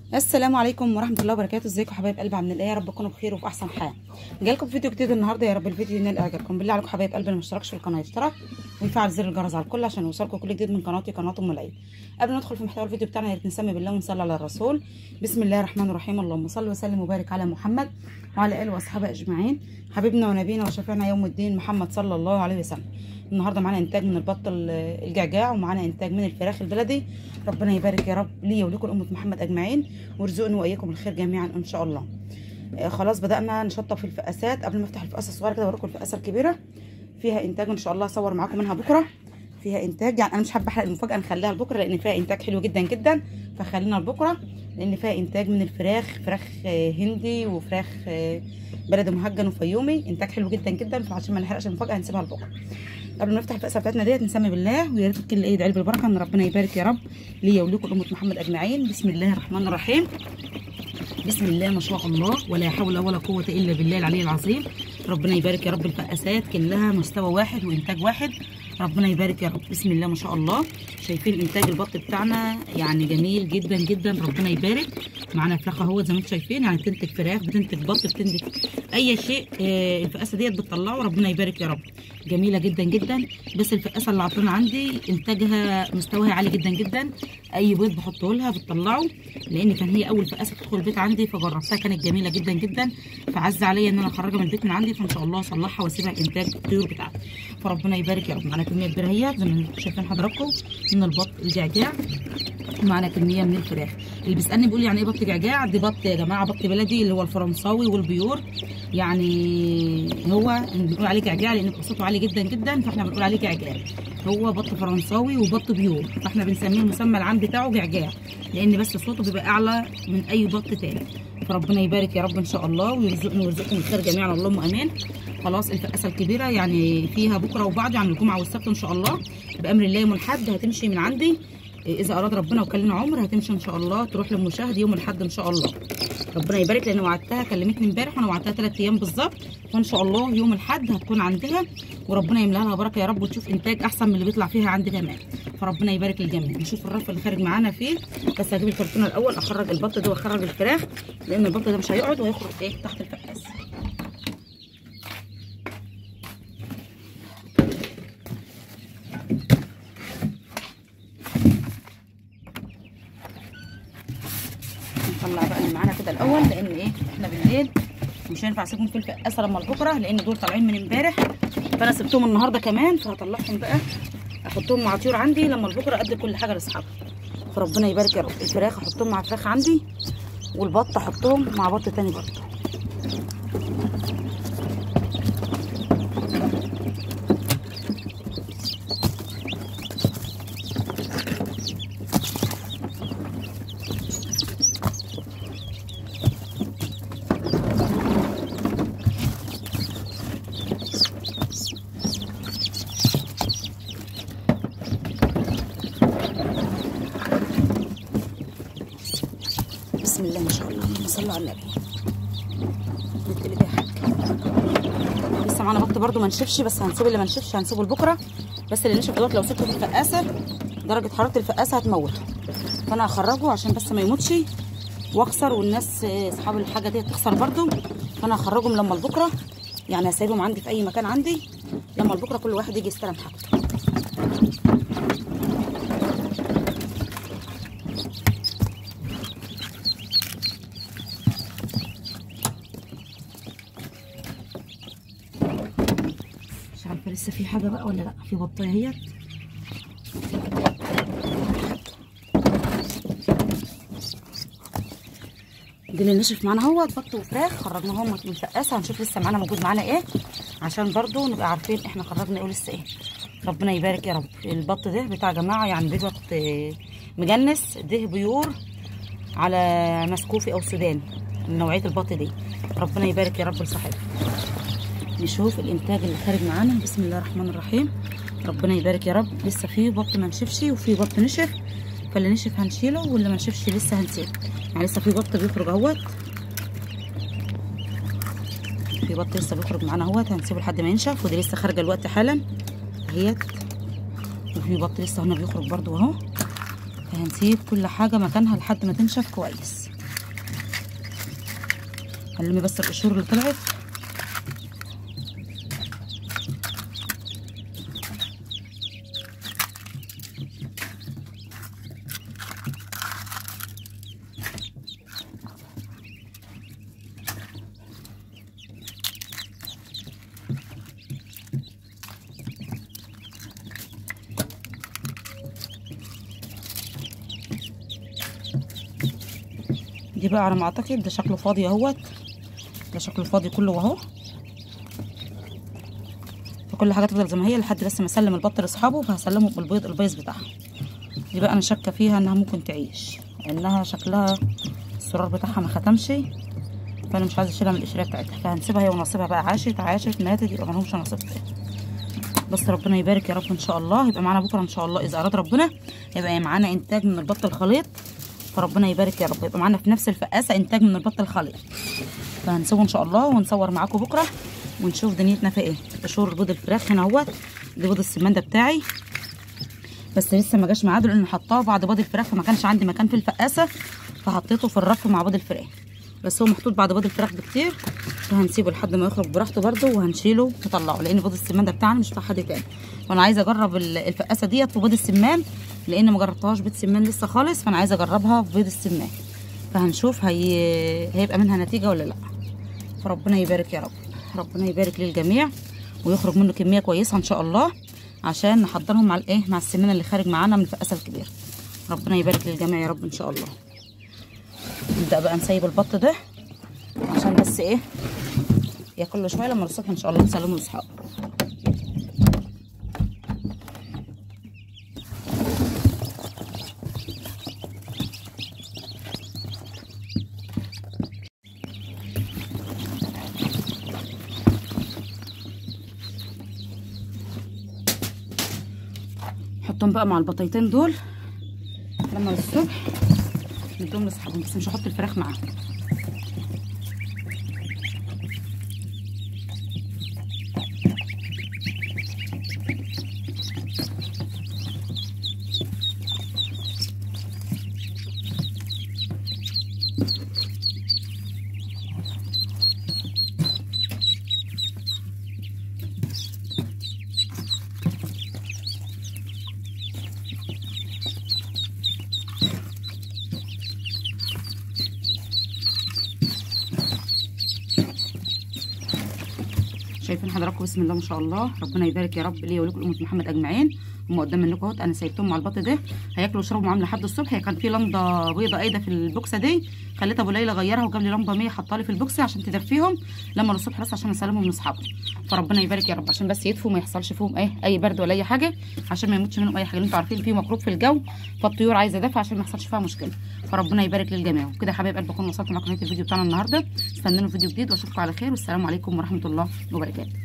السلام عليكم ورحمه الله وبركاته ازيكم حبايب قلبي عاملين ايه يا رب تكونوا بخير وفي احسن حال جايلكم فيديو جديد النهارده يا رب الفيديو ينال اعجابكم بالله عليكم حبايب قلبي اللي ما اشتركش في القناه يشترك ويفعل زر الجرس على الكل عشان يوصلكم كل جديد من قناتي قناه ام العيد قبل ما ندخل في محتوى الفيديو بتاعنا يا ريت نسمي بالله ونصلي على الرسول بسم الله الرحمن الرحيم اللهم صل وسلم وبارك على محمد وعلى اله واصحابه اجمعين حبيبنا ونبينا وشفيعنا يوم الدين محمد صلى الله عليه وسلم النهارده معانا انتاج من البط الجعجاع ومعانا انتاج من الفراخ البلدي ربنا يبارك يا رب ليا ولكم امه محمد اجمعين ويرزقني واياكم الخير جميعا ان شاء الله آه خلاص بدانا نشطب في الفقاسات قبل ما افتح الفقاسه الصغيره كده اوريكم الفقاسه الكبيره فيها انتاج ان شاء الله اصور معاكم منها بكره فيها انتاج يعني انا مش حابه احرق المفاجاه نخليها لبكره لان فيها انتاج حلو جدا جدا فخلينا لبكره لان فيها انتاج من الفراخ فراخ هندي وفراخ بلدي مهجن وفيومي انتاج حلو جدا جدا فعشان ما نحرقش المفاجاه هنسيبها لبكره قبل ما نفتح الفقسه بتاعتنا ديت نسمي بالله ويا ريت الكل ايه يدعي بالبركه ان ربنا يبارك يا رب ليا ولكم امه محمد اجمعين بسم الله الرحمن الرحيم بسم الله ما شاء الله ولا حول ولا قوه الا بالله العلي العظيم ربنا يبارك يا رب الفقاسات كلها مستوى واحد وانتاج واحد ربنا يبارك يا رب بسم الله ما شاء الله شايفين انتاج البط بتاعنا يعني جميل جدا جدا ربنا يبارك معانا فراخ اهو زي ما انتم شايفين يعني بتنتج فراخ بتنتج بط بتنتج اي شيء آه الفقاسه ديت بتطلعه ربنا يبارك يا رب جميله جدا جدا بس الفقاسه اللي عطلانه عندي انتاجها مستواها عالي جدا جدا اي بيض بحطه لها بتطلعه لان كان هي اول فقاسه تدخل البيت عندي فجربتها كانت جميله جدا جدا فعز عليا ان انا اخرجها من البيت من عندي فان شاء الله اصلحها واسيبها انتاج الطيور بتاعتي فربنا يبارك يا رب معانا كميه كبيره اهي زي ما انتم شايفين حضراتكم من البط الجعجاع معانا كميه من الفراخ اللي بيسالني بيقول يعني ايه بط جعجاع دي بط يا جماعه بط بلدي اللي هو الفرنساوي والبيور يعني هو بنقول عليه جعجاع لان قصته عالي جدا جدا فاحنا بنقول عليه جعجاع هو بط فرنساوي وبط بيور فاحنا بنسميه المسمى العام بتاعه جعجاع لان بس صوته بيبقى اعلى من اي بط تاني فربنا يبارك يا رب ان شاء الله ويرزقنا ويرزقكم الخير جميعا اللهم امين خلاص الفقاسه الكبيره يعني فيها بكره وبعد يعني الجمعه والسبت ان شاء الله بامر الله يوم الاحد هتمشي من عندي اذا اراد ربنا وكلنا عمر هتمشي ان شاء الله تروح للمشاهد يوم الاحد ان شاء الله ربنا يبارك لان وعدتها كلمتني امبارح وانا وعدتها ثلاث ايام بالظبط فان شاء الله يوم الاحد هتكون عندها وربنا يملاها لها بركه يا رب وتشوف انتاج احسن من اللي بيطلع فيها عندي كمان فربنا يبارك للجميع نشوف الرف اللي خارج معانا فيه بس هجيب الكرتونه الاول اخرج البط ده واخرج الفراخ لان البط ده مش هيقعد وهيخرج ايه تحت الفقاس نطلع بقى اللي معانا كده الاول لان ايه احنا بالليل مش هينفع اسيبهم في الفقاسه لما لبكره لان دول طالعين من امبارح فانا سبتهم النهارده كمان فهطلعهم بقى احطهم مع طيور عندي لما لبكره ادي كل حاجه لاصحابها فربنا يبارك يا رب الفراخ احطهم مع فراخ عندي والبط احطهم مع بط تاني برضه بسم الله ما شاء الله اللهم صل على النبي نتقلب يا حاج لسه معانا بط برده ما نشفش بس هنسيب اللي ما نشفش هنسيبه لبكره بس اللي نشف دلوقتي لو سبته في الفقاسه درجه حراره الفقاسه هتموته فانا هخرجه عشان بس ما يموتش واكسر والناس اصحاب الحاجه دي تخسر برده فانا هخرجهم لما لبكره يعني هسيبهم عندي في اي مكان عندي لما لبكره كل واحد يجي يستلم حاجته مش عارفه لسه في حاجه بقى ولا لا في بطايه اهيت دي اللي نشف معانا اهوت بط وفراخ خرجناهم من الفقاسه هنشوف لسه معانا موجود معانا ايه عشان برضو نبقى عارفين احنا خرجنا ايه ولسه ايه ربنا يبارك يا رب البط ده بتاع جماعه يعني ده بط مجنس ده بيور على مسكوفي او سوداني من نوعيه البط دي ربنا يبارك يا رب لصاحبه نشوف الانتاج اللي خارج معانا بسم الله الرحمن الرحيم ربنا يبارك يا رب لسه في بط ما نشفش وفي بط نشف فاللي نشف هنشيله واللي ما نشفش لسه هنسيبه يعني لسه في بط بيخرج اهوت في بط لسه بيخرج معانا اهوت هنسيبه لحد ما ينشف ودي لسه خارجه الوقت حالا اهيت وفي بط لسه هنا بيخرج برضو اهو فهنسيب كل حاجه مكانها لحد ما تنشف كويس هنلم بس القشور اللي طلعت دي بقى على ما اعتقد ده شكله فاضي اهوت ده شكله فاضي كله اهو فكل حاجه تفضل زي ما هي لحد بس ما اسلم البط لاصحابه فهسلمه بالبيض البيض بتاعها دي بقى انا شاكه فيها انها ممكن تعيش لانها شكلها السرار بتاعها ما ختمش فانا مش عايزه اشيلها من القشريه بتاعتها فهنسيبها هي ونصيبها بقى عاشت عاشت ماتت يبقى مالهمش نصيب فيها بس ربنا يبارك يا رب ان شاء الله يبقى معانا بكره ان شاء الله اذا اراد ربنا يبقى معانا انتاج من البط الخليط فربنا يبارك يا رب يبقى معانا في نفس الفقاسه انتاج من البط الخليط فهنسوي ان شاء الله ونصور معاكم بكره ونشوف دنيتنا في ايه قشور بيض الفراخ هنا اهوت دي بيض السمان ده بتاعي بس لسه ما جاش ميعاده لان حطاه بعد بيض الفراخ فما كانش عندي مكان في الفقاسه فحطيته في الرف مع بيض الفراخ بس هو محطوط بعد بيض الفراخ بكتير فهنسيبه لحد ما يخرج براحته برده وهنشيله نطلعه لان بيض السمان ده بتاعنا مش بتاع حد تاني وانا عايزه اجرب الفقاسه ديت في بيض السمان لان ما جربتهاش بيض سمان لسه خالص فانا عايزه اجربها في بيض السمان فهنشوف هي... هيبقى منها نتيجه ولا لا فربنا يبارك يا رب ربنا يبارك للجميع ويخرج منه كميه كويسه ان شاء الله عشان نحضرهم مع الايه مع السمان اللي خارج معانا من الفقاسه الكبيره ربنا يبارك للجميع يا رب ان شاء الله نبدا بقى نسيب البط ده عشان بس ايه ياكل له شويه لما الصبح ان شاء الله نسلمه لاصحابه نحطهم بقى مع البطايتين دول لما الصبح نديهم لاصحابهم بس مش هحط الفراخ معاهم شايفين حضراتكم بسم الله ما شاء الله ربنا يبارك يا رب ليا ولكم امه محمد اجمعين هم قدام منكم اهوت انا سايبتهم مع البط ده هياكلوا ويشربوا معاهم لحد الصبح هي كان في لمضه بيضه قايده في البوكسه دي خليت ابو ليلى غيرها وجاب لي لمضه 100 حطها لي في البوكسه عشان تدفيهم لما الصبح بس عشان اسلمهم لاصحابهم فربنا يبارك يا رب عشان بس يدفوا ما يحصلش فيهم ايه اي برد ولا اي حاجه عشان ما يموتش منهم اي حاجه انتوا عارفين في ميكروب في الجو فالطيور عايزه دفع عشان ما يحصلش فيها مشكله فربنا يبارك للجميع وكده يا حبايب قلبي اكون وصلت معاكم نهايه الفيديو بتاعنا النهارده استنوا فيديو جديد واشوفكم على خير والسلام عليكم ورحمه الله وبركاته